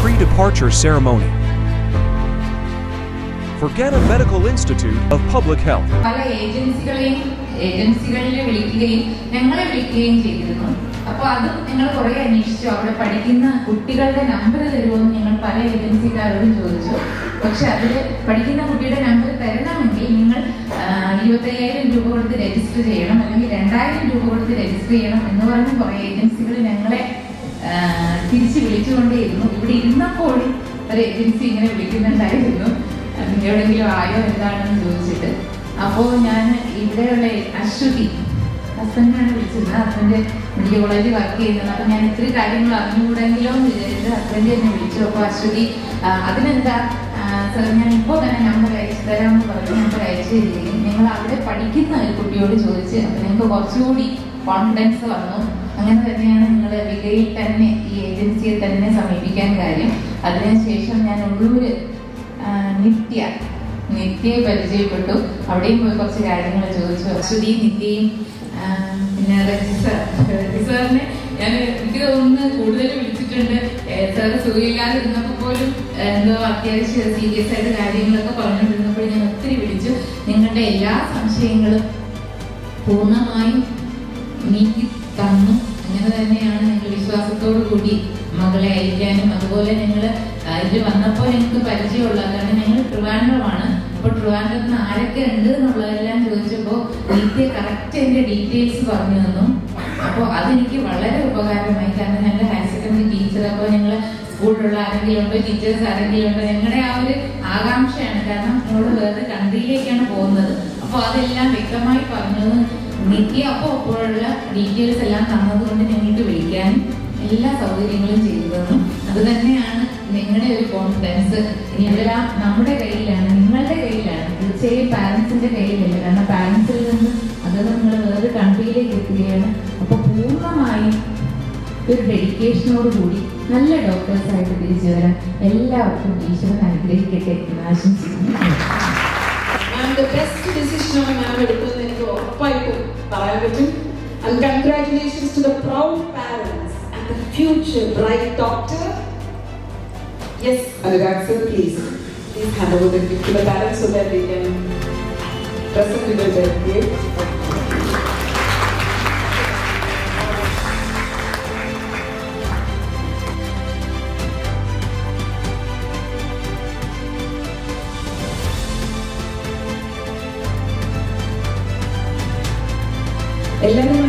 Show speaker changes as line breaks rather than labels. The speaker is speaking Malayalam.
pre departure ceremony. Forget a Medical Institute of Public Health.
പല ഏജൻസികളെയും ഏജൻസികളിലെ വിളിക്കുകയും ഞങ്ങളെ വിളിക്കുകയും ചെയ്തിരുന്നു അപ്പോൾ അതും ഞങ്ങൾ കുറേ അന്വേഷിച്ചു അവിടെ പഠിക്കുന്ന കുട്ടികളുടെ നമ്പർ തരുമോയെന്ന് ഞങ്ങൾ പല ഏജൻസിക്കാരോടും ചോദിച്ചു പക്ഷെ അതിൽ പഠിക്കുന്ന കുട്ടിയുടെ നമ്പർ തരണമെങ്കിൽ നിങ്ങൾ ആ, ഇരുപത്തയ്യായിരം രൂപ കൊടുത്ത് രജിസ്റ്റർ ചെയ്യണം അല്ലെങ്കിൽ രണ്ടായിരം രൂപ കൊടുത്ത് രജിസ്റ്റർ ചെയ്യണം എന്ന് പറഞ്ഞ് കുറേ ഏജൻസികൾ ഞങ്ങളെ ആ, തിരിച്ച് വിളിച്ചുകൊണ്ടേയിരുന്നു ഇവിടെ ഇരുന്നപ്പോഴും ഒരു ഏജൻസി ഇങ്ങനെ വിളിക്കുന്നുണ്ടായിരുന്നു എവിടെയെങ്കിലും ആയോ എന്താണെന്ന് ചോദിച്ചിട്ട് അപ്പോൾ ഞാൻ ഇവിടെയുള്ള അശ്വതി ഹസ്ബൻഡിനാണ് വിളിച്ചിരുന്നത് ഹസ്ബൻഡ് മെഡിക്കൽ കോളേജിൽ വർക്ക് ചെയ്യുന്നത് അപ്പോൾ ഞാൻ ഇത്തിരി കാര്യങ്ങൾ അറിഞ്ഞുകൂടെങ്കിലോ എന്ന് വിചാരിച്ചിട്ട് ഹസ്ബൻഡ് എന്നെ വിളിച്ചു അപ്പോൾ അശ്വതി ആ, അതിനെന്താ സാർ ഞാൻ ഇപ്പോൾ തന്നെ നമ്പർ അയച്ചു തരാമെന്ന് പറഞ്ഞ് നമ്പർ അയച്ചു തരികയും നിങ്ങൾ അവിടെ പഠിക്കുന്ന ഒരു കുട്ടിയോട് ചോദിച്ച് അപ്പോൾ നിങ്ങൾക്ക് കുറച്ചുകൂടി കോൺഫിഡൻസ് വന്നു അങ്ങനെ തന്നെയാണ് നിങ്ങൾ വികയിൽ തന്നെ ഈ ഏജൻസിയെ തന്നെ സമീപിക്കാൻ കാര്യം അതിനുശേഷം ഞാൻ ഉള്ളൂര് ആ, നിത്യ നിത്യയെ പരിചയപ്പെട്ടു അവിടെയും പോയി കുറച്ച് കാര്യങ്ങൾ ചോദിച്ചു അശ്വതി നിത്യയും ആ, പിന്നെ റജി സാർ റജി സാറിനെ ഞാൻ എനിക്ക് തോന്നുന്നു കൂടുതൽ വിളിച്ചിട്ടുണ്ട് സാർ സുഖമില്ലാതെ ഇരുന്നപ്പോൾ പോലും ഏ, എന്തോ അത്യാവശ്യം സീരിയസ് ആയിട്ട് കാര്യങ്ങളൊക്കെ പറഞ്ഞുകൊണ്ടിരുന്നപ്പോൾ ഞാൻ ഒത്തിരി വിളിച്ചു നിങ്ങളുടെ എല്ലാ സംശയങ്ങളും പൂർണ്ണമായും നീക്കി തന്നു അങ്ങനെ തന്നെയാണ് നിങ്ങൾ വിശ്വാസത്തോടു കൂടി മകളെ അയക്കാനും അതുപോലെ നിങ്ങൾ ഇതിൽ വന്നപ്പോൾ ഞങ്ങൾക്ക് പരിചയമുള്ള കാരണം ഞങ്ങൾ ട്രിവാൻഡ്രമാണ് അപ്പോൾ ട്രിവാൻഡ്രത്ത് നിന്ന് ആരൊക്കെ ഉണ്ട് എന്നുള്ളതെല്ലാം ചോദിച്ചപ്പോൾ നിത്യ കറക്റ്റ് എൻ്റെ ഡീറ്റെയിൽസ് പറഞ്ഞു തന്നു അപ്പോൾ അതെനിക്ക് വളരെ ഉപകാരമായി കാരണം ഞങ്ങൾ ഹയർ സെക്കൻഡറി ടീച്ചർ അപ്പോൾ ഞങ്ങൾ സ്കൂളിലുള്ള ആരെങ്കിലും ഉണ്ടോ ടീച്ചേഴ്സ് ആരെങ്കിലും ഉണ്ടോ ഞങ്ങളുടെ ആ ഒരു ആകാംക്ഷയാണ് കാരണം ഞങ്ങൾ വേറെ കൺട്രിയിലേക്കാണ് പോകുന്നത് അപ്പോൾ അതെല്ലാം വ്യക്തമായി പറഞ്ഞത് നിത്യ അപ്പോൾ അപ്പോഴുള്ള ഡീറ്റെയിൽസ് എല്ലാം തന്നതുകൊണ്ട് ഞങ്ങൾക്ക് വിളിക്കാനും എല്ലാ സൗകര്യങ്ങളും ചെയ്തു തന്നു അത് തന്നെയാണ് നിങ്ങളുടെ ഒരു കോൺഫിഡൻസ് ഇനി എല്ലാം നമ്മുടെ കയ്യിലാണ് നിങ്ങളുടെ കയ്യിലാണ് തീർച്ചയായും പാരൻസിന്റെ കയ്യിലല്ല കാരണം പാരൻസിൽ നിന്ന് അത് നിങ്ങൾ വേറെ കൺട്രിയിലേക്ക് എത്തുകയാണ് അപ്പോൾ പൂർണ്ണമായും ഒരു ഡെഡിക്കേഷനോട് കൂടി നല്ല ഡോക്ടേഴ്സ് ആയിട്ട് തിരിച്ചു വരാൻ എല്ലാവർക്കും ഈശ്വരൻ അനുഗ്രഹിക്കട്ടെ എന്ന് ആശംസിക്കുന്നു
മാമിന്റെ ബെസ്റ്റ് ഡിസിഷനാണ് മാം എടുക്കുന്നത് എനിക്ക് ഉറപ്പായിട്ടും പറയാൻ പറ്റും and congratulations to the proud parents and the future bright doctor yes Anurag sir please please hand over the gift to the parents so that they can present the birthday എല്ലാവരും